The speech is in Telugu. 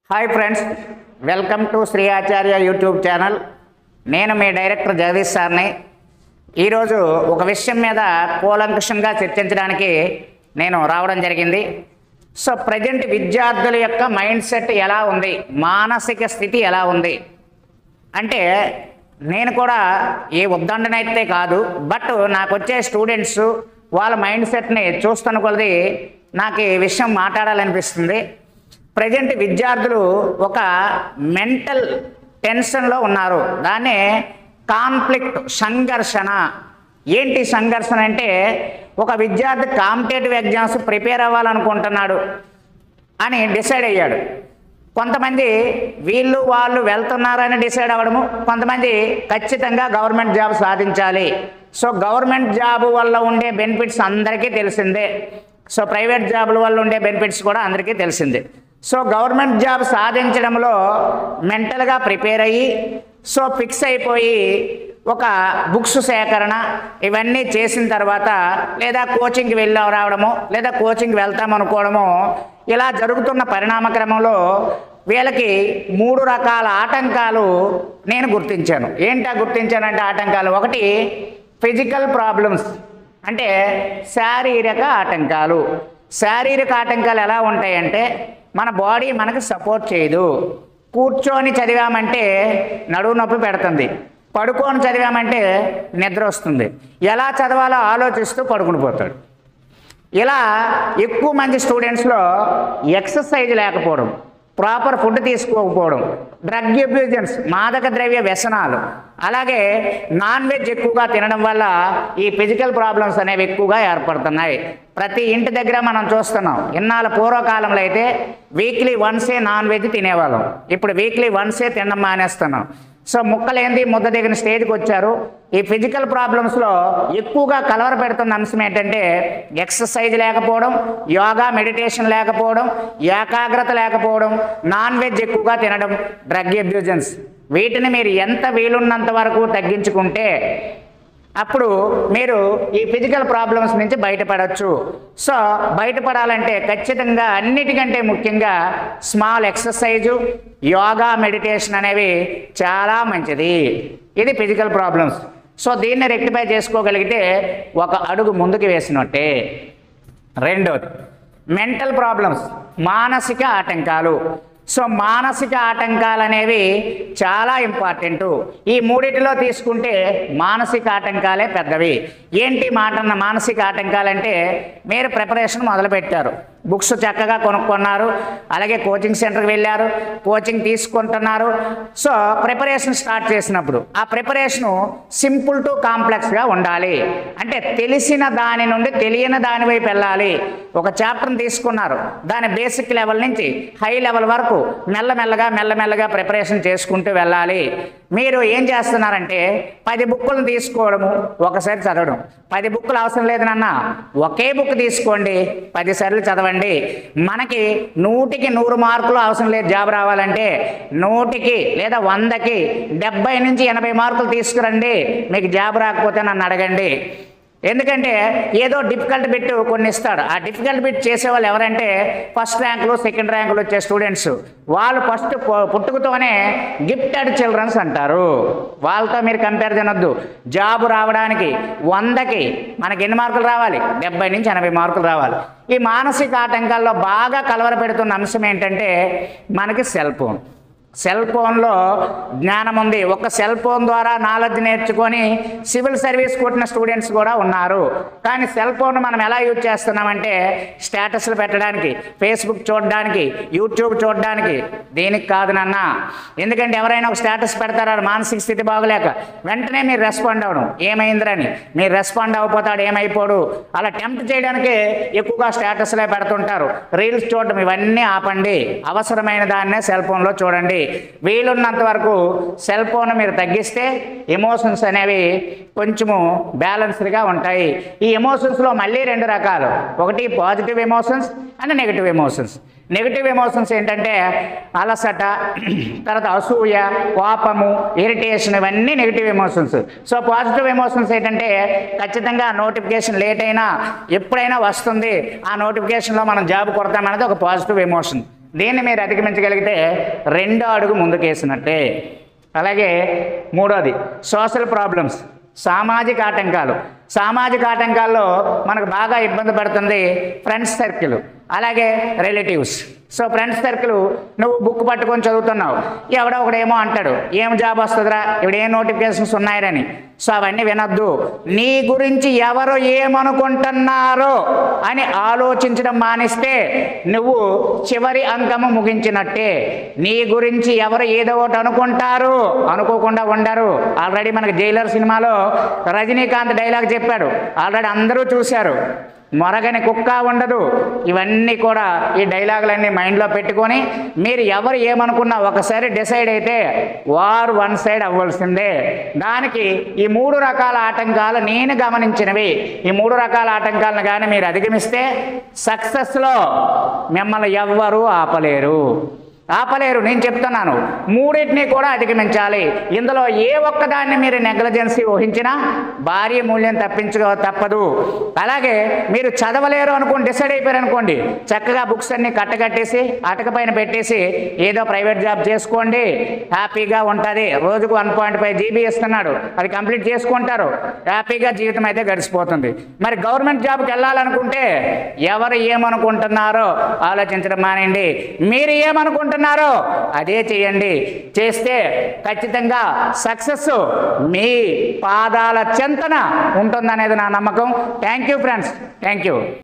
hi friends welcome to Shri Acharya YouTube channel నేను మీ డైరెక్టర్ జగదీష్ సార్ని ఈరోజు ఒక విషయం మీద కూలంకుషంగా చర్చించడానికి నేను రావడం జరిగింది సో ప్రజెంట్ విద్యార్థుల యొక్క మైండ్ సెట్ ఎలా ఉంది మానసిక స్థితి ఎలా ఉంది అంటే నేను కూడా ఏ ఉద్దండనైతే కాదు బట్ నాకు వచ్చే స్టూడెంట్స్ వాళ్ళ మైండ్ సెట్ని చూస్తున్న కొలది నాకు ఈ విషయం మాట్లాడాలనిపిస్తుంది ప్రజెంట్ విద్యార్థులు ఒక మెంటల్ టెన్షన్లో ఉన్నారు దాన్నే కాన్ఫ్లిక్ట్ సంఘర్షణ ఏంటి సంఘర్షణ అంటే ఒక విద్యార్థి కాంపిటేటివ్ ఎగ్జామ్స్ ప్రిపేర్ అవ్వాలనుకుంటున్నాడు అని డిసైడ్ అయ్యాడు కొంతమంది వీళ్ళు వాళ్ళు వెళ్తున్నారని డిసైడ్ అవ్వడము కొంతమంది ఖచ్చితంగా గవర్నమెంట్ జాబ్ సాధించాలి సో గవర్నమెంట్ జాబ్ వల్ల ఉండే బెనిఫిట్స్ అందరికీ తెలిసిందే సో ప్రైవేట్ జాబుల వల్ల ఉండే బెనిఫిట్స్ కూడా అందరికీ తెలిసిందే సో గవర్నమెంట్ జాబ్ సాధించడంలో మెంటల్గా ప్రిపేర్ అయ్యి సో ఫిక్స్ అయిపోయి ఒక బుక్స్ సేకరణ ఇవన్నీ చేసిన తర్వాత లేదా కోచింగ్కి వెళ్ళి రావడము లేదా కోచింగ్కి వెళ్తాం అనుకోవడము ఇలా జరుగుతున్న పరిణామ క్రమంలో వీళ్ళకి మూడు రకాల ఆటంకాలు నేను గుర్తించాను ఏంటా గుర్తించానంటే ఆటంకాలు ఒకటి ఫిజికల్ ప్రాబ్లమ్స్ అంటే శారీరక ఆటంకాలు శారీరక ఆటంకాలు ఎలా ఉంటాయంటే మన బాడీ మనకు సపోర్ట్ చేయదు కూర్చొని చదివామంటే నడువు నొప్పి పెడుతుంది పడుకొని చదివామంటే నిద్ర వస్తుంది ఎలా చదవాలో ఆలోచిస్తూ పడుకుని పోతాడు ఇలా ఎక్కువ మంది స్టూడెంట్స్లో ఎక్సర్సైజ్ లేకపోవడం ప్రాపర్ ఫుడ్ తీసుకోకపోవడం డ్రగ్ అబ్యూజన్స్ మాదక ద్రవ్య వ్యసనాలు అలాగే నాన్ వెజ్ ఎక్కువగా తినడం వల్ల ఈ ఫిజికల్ ప్రాబ్లమ్స్ అనేవి ఎక్కువగా ఏర్పడుతున్నాయి ప్రతి ఇంటి దగ్గర మనం చూస్తున్నాం ఇన్నాళ్ళ పూర్వకాలంలో అయితే వీక్లీ వన్సే నాన్ వెజ్ తినేవాళ్ళం ఇప్పుడు వీక్లీ వన్సే తినడం మానేస్తున్నాం సో ముక్కలేంది ముద్ద దిగిన స్టేజ్కి వచ్చారు ఈ ఫిజికల్ ప్రాబ్లమ్స్లో ఎక్కువగా కలవర పెడుతున్న అంశం ఏంటంటే ఎక్సర్సైజ్ లేకపోవడం యోగా మెడిటేషన్ లేకపోవడం ఏకాగ్రత లేకపోవడం నాన్ వెజ్ ఎక్కువగా తినడం డ్రగ్ అబ్యూజన్స్ వీటిని మీరు ఎంత వీలున్నంత వరకు తగ్గించుకుంటే అప్పుడు మీరు ఈ ఫిజికల్ ప్రాబ్లమ్స్ నుంచి బయటపడవచ్చు సో బయటపడాలంటే ఖచ్చితంగా అన్నిటికంటే ముఖ్యంగా స్మాల్ ఎక్సర్సైజు యోగా మెడిటేషన్ అనేవి చాలా మంచిది ఇది ఫిజికల్ ప్రాబ్లమ్స్ సో దీన్ని రెక్టిఫై చేసుకోగలిగితే ఒక అడుగు ముందుకు వేసినట్టే రెండోది మెంటల్ ప్రాబ్లమ్స్ మానసిక ఆటంకాలు సో మానసిక ఆటంకాలు అనేవి చాలా ఇంపార్టెంట్ ఈ మూడిటిలో తీసుకుంటే మానసిక ఆటంకాలే పెద్దవి ఏంటి మాట మానసిక ఆటంకాలంటే మీరు ప్రిపరేషన్ మొదలుపెట్టారు బుక్స్ చక్కగా కొనుక్కున్నారు అలాగే కోచింగ్ సెంటర్కి వెళ్ళారు కోచింగ్ తీసుకుంటున్నారు సో ప్రిపరేషన్ స్టార్ట్ చేసినప్పుడు ఆ ప్రిపరేషను సింపుల్ టు కాంప్లెక్స్గా ఉండాలి అంటే తెలిసిన దాని నుండి తెలియని దాని వైపు వెళ్ళాలి ఒక చాప్టర్ని తీసుకున్నారు దాని బేసిక్ లెవెల్ నుంచి హై లెవెల్ వరకు మెల్లమెల్లగా మెల్లమెల్లగా ప్రిపరేషన్ చేసుకుంటూ వెళ్ళాలి మీరు ఏం చేస్తున్నారంటే పది బుక్కులను తీసుకోవడము ఒకసారి చదవడం పది బుక్కులు అవసరం లేదు నాన్న ఒకే బుక్ తీసుకోండి పది సార్లు చదవండి మనకి నూటికి నూరు మార్కులు అవసరం లేదు జాబ్ రావాలంటే నూటికి లేదా వందకి డెబ్బై నుంచి ఎనభై మార్కులు తీసుకురండి మీకు జాబ్ రాకపోతే నన్ను అడగండి ఎందుకంటే ఏదో డిఫికల్ట్ బిట్ కొన్ని ఇస్తాడు ఆ డిఫికల్ట్ బిట్ చేసేవాళ్ళు ఎవరంటే ఫస్ట్ ర్యాంకులు సెకండ్ ర్యాంకులు వచ్చే స్టూడెంట్స్ వాళ్ళు ఫస్ట్ పుట్టుకతోనే గిఫ్టెడ్ చిల్డ్రన్స్ అంటారు వాళ్ళతో మీరు కంపారిజన్ వద్దు జాబ్ రావడానికి వందకి మనకి ఎన్ని మార్కులు రావాలి డెబ్బై నుంచి ఎనభై మార్కులు రావాలి ఈ మానసిక ఆటంకాల్లో బాగా కలవర పెడుతున్న అంశం ఏంటంటే మనకి సెల్ ఫోన్ సెల్ ఫోన్లో జ్ఞానం ఉంది ఒక సెల్ ఫోన్ ద్వారా నాలెడ్జ్ నేర్చుకొని సివిల్ సర్వీస్ కొట్టిన స్టూడెంట్స్ కూడా ఉన్నారు కానీ సెల్ ఫోన్ మనం ఎలా యూజ్ చేస్తున్నామంటే స్టేటస్లు పెట్టడానికి ఫేస్బుక్ చూడడానికి యూట్యూబ్ చూడడానికి దీనికి కాదు నాన్న ఎందుకంటే ఎవరైనా ఒక స్టేటస్ పెడతారు మానసిక స్థితి బాగలేక వెంటనే మీరు రెస్పాండ్ అవ్వడం ఏమైందిరని మీరు రెస్పాండ్ అవ్వపోతాడు ఏమైపోడు అలా టెంప్ట్ చేయడానికి ఎక్కువగా స్టేటస్లే పెడుతుంటారు రీల్స్ చూడడం ఇవన్నీ ఆపండి అవసరమైన దాన్నే సెల్ ఫోన్లో చూడండి వీలున్నంత వరకు సెల్ ఫోన్ మీరు తగ్గిస్తే ఎమోషన్స్ అనేవి కొంచెము బ్యాలెన్స్డ్గా ఉంటాయి ఈ ఎమోషన్స్లో మళ్ళీ రెండు రకాలు ఒకటి positive emotions and negative emotions negative emotions ఏంటంటే అలసట తర్వాత అసూయ కోపము ఇరిటేషన్ ఇవన్నీ negative emotions so positive emotions ఏంటంటే ఖచ్చితంగా నోటిఫికేషన్ లేట్ అయినా ఎప్పుడైనా వస్తుంది ఆ నోటిఫికేషన్లో మనం జాబ్ కొడతామనేది ఒక పాజిటివ్ ఎమోషన్ దీన్ని మీరు అధిగమించగలిగితే రెండో అడుగు ముందుకేసినట్టే అలాగే మూడోది సోషల్ ప్రాబ్లమ్స్ సామాజిక ఆటంకాలు సామాజిక ఆటంకాల్లో మనకు బాగా ఇబ్బంది పడుతుంది ఫ్రెండ్స్ సర్కిల్ అలాగే రిలేటివ్స్ సో ఫ్రెండ్స్ సర్కిల్ నువ్వు బుక్ పట్టుకొని చదువుతున్నావు ఎవడో ఒకడేమో అంటాడు ఏం జాబ్ వస్తుందిరా ఇప్పుడు ఏ నోటిఫికేషన్స్ ఉన్నాయని సో అవన్నీ వినొద్దు నీ గురించి ఎవరు ఏమనుకుంటున్నారో అని ఆలోచించడం మానిస్తే నువ్వు చివరి అంకము ముగించినట్టే నీ గురించి ఎవరు ఏదో ఒకటి అనుకుంటారు అనుకోకుండా ఉండరు ఆల్రెడీ మనకి జైలర్ సినిమాలో రజనీకాంత్ డైలాగ్ చెప్పాడు ఆల్రెడీ అందరూ చూశారు మొరగని కుక్క ఉండదు ఇవన్నీ కూడా ఈ డైలాగులన్నీ మైండ్లో పెట్టుకొని మీరు ఎవరు ఏమనుకున్నా ఒకసారి డిసైడ్ అయితే వారు వన్ సైడ్ అవ్వాల్సిందే దానికి ఈ మూడు రకాల ఆటంకాలు నేను గమనించినవి ఈ మూడు రకాల ఆటంకాలను కానీ మీరు అధిగమిస్తే సక్సెస్లో మిమ్మల్ని ఎవ్వరూ ఆపలేరు ఆపలేరు నేను చెప్తున్నాను మూడింటిని కూడా అధిగమించాలి ఇందులో ఏ ఒక్కదాన్ని మీరు నెగ్లజెన్సీ ఊహించినా భారీ మూల్యం తప్పించుకో తప్పదు అలాగే మీరు చదవలేరు అనుకోండి డిసైడ్ అయిపోయారు అనుకోండి చక్కగా బుక్స్ అన్ని కట్టకట్టేసి అటక పైన పెట్టేసి ఏదో ప్రైవేట్ జాబ్ చేసుకోండి హ్యాపీగా ఉంటుంది రోజుకు వన్ పాయింట్ ఫైవ్ జీబీ ఇస్తున్నాడు అది కంప్లీట్ చేసుకుంటారు హ్యాపీగా జీవితం అయితే గడిచిపోతుంది మరి గవర్నమెంట్ జాబ్కి వెళ్ళాలనుకుంటే ఎవరు ఏమనుకుంటున్నారో ఆలోచించడం మానేయండి మీరు ఏమనుకుంటున్నారో అదే చేయండి చేస్తే ఖచ్చితంగా సక్సెస్ మీ పాదాల చెంతన ఉంటుందనేది నా నమ్మకం thank you friends thank you